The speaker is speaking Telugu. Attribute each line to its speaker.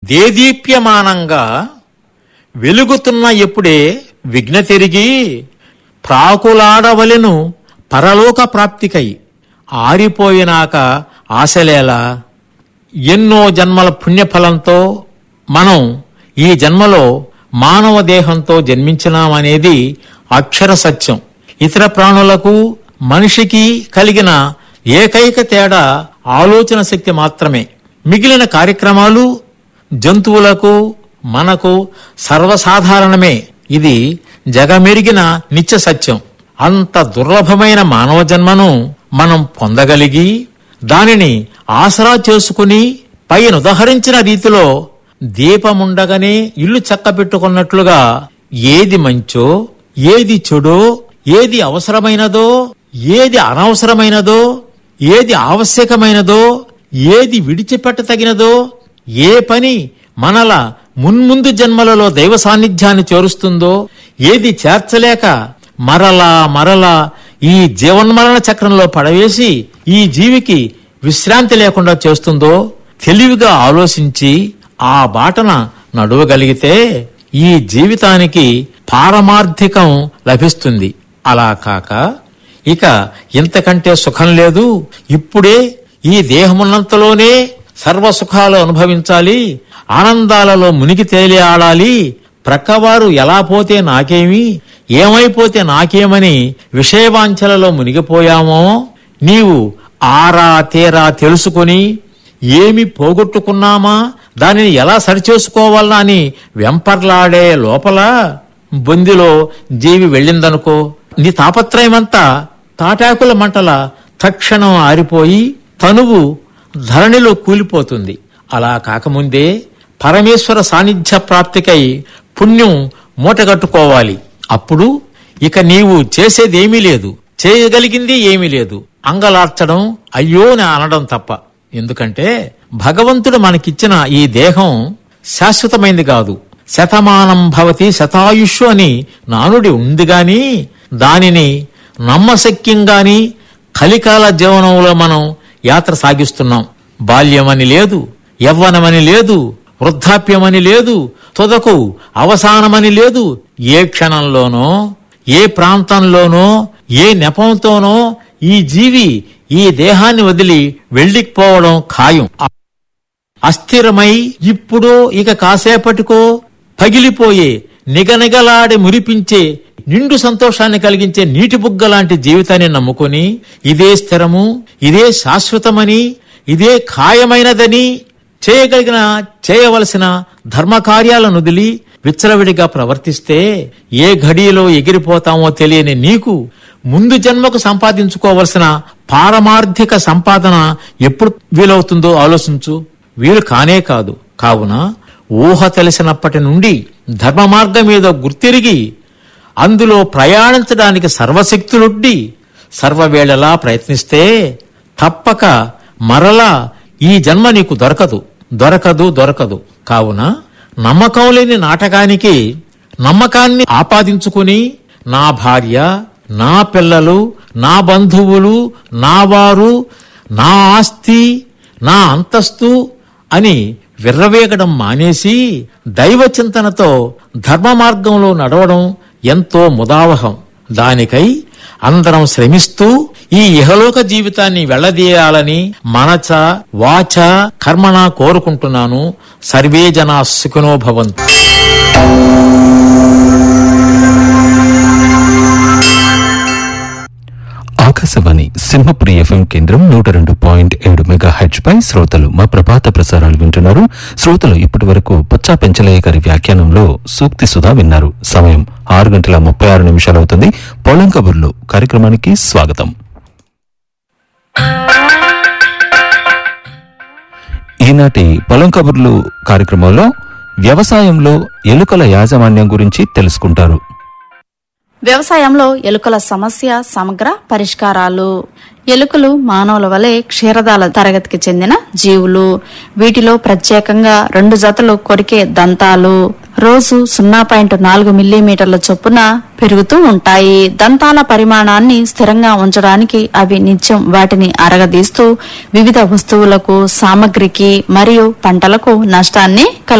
Speaker 1: దేదీప్యమానంగా వెలుగుతున్న ఎప్పుడే విఘ్న తిరిగి ప్రాకులాడవలెను పరలోక ప్రాప్తికై ఆరిపోయినాక ఆశలేలా ఎన్నో జన్మల పుణ్యఫలంతో మనం ఈ జన్మలో మానవ దేహంతో జన్మించినామనేది అక్షర సత్యం ఇతర ప్రాణులకు మనిషికి కలిగిన ఏకైక తేడా ఆలోచన శక్తి మాత్రమే మిగిలిన కార్యక్రమాలు జంతువులకు మనకు సర్వసాధారణమే ఇది జగమెరిగిన నిత్య సత్యం అంత దుర్లభమైన మానవ జన్మను మనం పొందగలిగి దానిని ఆసరా చేసుకుని పైన ఉదహరించిన రీతిలో దీపముండగానే ఇల్లు చక్కబెట్టుకున్నట్లుగా ఏది మంచో ఏది చెడో ఏది అవసరమైనదో ఏది అనవసరమైనదో ఏది ఆవశ్యకమైనదో ఏది విడిచిపెట్టతగినదో ఏ పని మనల మున్ముందు జన్మలలో దైవ సాన్నిధ్యాన్ని చేరుస్తుందో ఏది చేర్చలేక మరలా మరలా ఈ జీవన్మరణ చక్రంలో పడవేసి ఈ జీవికి విశ్రాంతి లేకుండా చేస్తుందో తెలివిగా ఆలోచించి ఆ బాటన నడువగలిగితే ఈ జీవితానికి పారమార్థికం లభిస్తుంది అలా కాక ఇక ఇంతకంటే సుఖం లేదు ఇప్పుడే ఈ దేహమున్నంతలోనే సర్వ సుఖాలు అనుభవించాలి ఆనందాలలో మునిగి తేలి ఆడాలి ప్రక్కవారు ఎలా పోతే నాకేమి ఏమైపోతే నాకేమని విషయవాంఛలలో మునిగిపోయామో నీవు ఆరా తేరా తెలుసుకొని ఏమి పోగొట్టుకున్నామా దానిని ఎలా సరిచేసుకోవాలా అని వెంపర్లాడే లోపల బొందిలో జీవి వెళ్ళిందనుకో నీ తాపత్రయమంతా తాటాకుల మంటల తక్షణం ఆరిపోయి తనువు ధరణిలో కూలిపోతుంది అలా కాకముందే పరమేశ్వర సాన్నిధ్య ప్రాప్తికై పుణ్యం మూటగట్టుకోవాలి అప్పుడు ఇక నీవు చేసేదేమీ లేదు చేయగలిగింది ఏమీ లేదు అంగలార్చడం అయ్యో అని అనడం తప్ప ఎందుకంటే భగవంతుడు మనకిచ్చిన ఈ దేహం శాశ్వతమైంది కాదు శతమానం భవతి శతాయుష్ అని నానుడి ఉంది గాని దానిని నమ్మశక్యంగాని కలికాల జీవనంలో మనం యాత్ర సాగిస్తున్నాం బాల్యమని లేదు యవ్వనమని లేదు వృద్ధాప్యమని లేదు తుదకు అవసానమని లేదు ఏ క్షణంలోనో ఏ ప్రాంతంలోనో ఏ నెపంతోనో ఈ జీవి ఈ దేహాన్ని వదిలి వెళ్ళిపోవడం ఖాయం అస్థిరమై ఇప్పుడో ఇక కాసేపటికో పగిలిపోయే నిగనిగలాడి మురిపించే నిండు సంతోషాన్ని కలిగించే నీటి బుగ్గ లాంటి జీవితాన్ని నమ్ముకొని ఇదే స్థిరము ఇదే శాశ్వతమని ఇదే ఖాయమైనదని చేయగలిగిన చేయవలసిన ధర్మకార్యాలను వదిలి విచ్చలవిడిగా ప్రవర్తిస్తే ఏ ఘడియలో ఎగిరిపోతామో తెలియని నీకు ముందు జన్మకు సంపాదించుకోవలసిన పారమార్థిక సంపాదన ఎప్పుడు వీలవుతుందో ఆలోచించు వీలు కానే కాదు కావున ఊహ తెలిసినప్పటి నుండి ధర్మ మార్గం మీద గుర్తిరిగి అందులో ప్రయాణించడానికి సర్వశక్తులుడ్డి సర్వవేళలా ప్రయత్నిస్తే తప్పక మరలా ఈ జన్మ నీకు దొరకదు దొరకదు దొరకదు కావున నమ్మకం లేని నాటకానికి నమ్మకాన్ని ఆపాదించుకుని నా భార్య నా పిల్లలు నా బంధువులు నా వారు నా ఆస్తి నా అంతస్తు అని విర్రవేగడం మానేసి దైవ చింతనతో ధర్మ మార్గంలో నడవడం ఎంతో ముదావహం దానికై అందరం శ్రమిస్తూ ఈ ఇహలోక జీవితాన్ని వెళ్లదీయాలని మనచ వాచ కర్మణ కోరుకుంటున్నాను సర్వే జనా సుఖినో భవంతు
Speaker 2: ఆకాశవాణి సింహపురి ఎఫ్ఎం కేంద్రం నూట రెండు పాయింట్ ఏడు మెగా హెచ్ పై శ్రోతలు మా ప్రభాత ప్రసారాలు వింటున్నారు శ్రోతలు ఇప్పటి వరకు పుచ్చా పెంచలయ్య గారి వ్యాఖ్యానంలో సూక్తి సుధా విన్నారు సమయం ఆరు గంటల ముప్పై ఆరు నిమిషాలు అవుతుంది పొలం కబుర్లు కార్యక్రమానికి స్వాగతం ఈనాటి పొలం కబుర్లు కార్యక్రమంలో వ్యవసాయంలో ఎలుకల యాజమాన్యం గురించి తెలుసుకుంటారు
Speaker 3: వ్యవసాయంలో ఎలుకల సమస్య సమగ్ర పరిష్కారాలు ఎలుకలు మానవుల వలె క్షీరదాల తరగతికి చెందిన జీవులు వీటిలో ప్రత్యేకంగా రెండు జతలు కొరికే దంతాలు రోజు సున్నా పాయింట్ నాలుగు మిల్లీమీటర్ల చొప్పున పెరుగుతూ ఉంటాయి దంతాల పరిమాణాన్ని స్థిరంగా ఉంచడానికి అవి నిత్యం వాటిని అరగదీస్తూ వివిధ వస్తువులకు సామగ్రికి మరియు పంటలకు నష్టాన్ని కలుగ